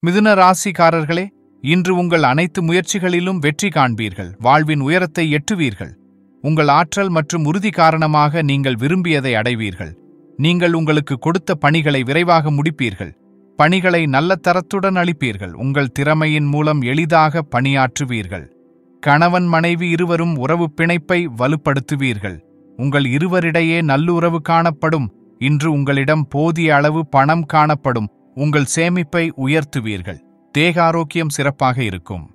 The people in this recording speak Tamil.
மிதுன ராசிக்காரர்களே இன்று உங்கள் அனைத்து முயற்சிகளிலும் வெற்றி காண்பீர்கள் வாழ்வின் உயரத்தை எட்டுவீர்கள் உங்கள் ஆற்றல் மற்றும் உறுதி காரணமாக நீங்கள் விரும்பியதை அடைவீர்கள் நீங்கள் உங்களுக்கு கொடுத்த பணிகளை விரைவாக முடிப்பீர்கள் பணிகளை நல்ல தரத்துடன் அளிப்பீர்கள் உங்கள் திறமையின் மூலம் எளிதாக பணியாற்றுவீர்கள் கணவன் மனைவி இருவரும் உறவு பிணைப்பை வலுப்படுத்துவீர்கள் உங்கள் இருவரிடையே நல்லுறவு காணப்படும் இன்று உங்களிடம் போதிய அளவு பணம் காணப்படும் உங்கள் சேமிப்பை உயர்த்துவீர்கள் தேக ஆரோக்கியம் சிறப்பாக இருக்கும்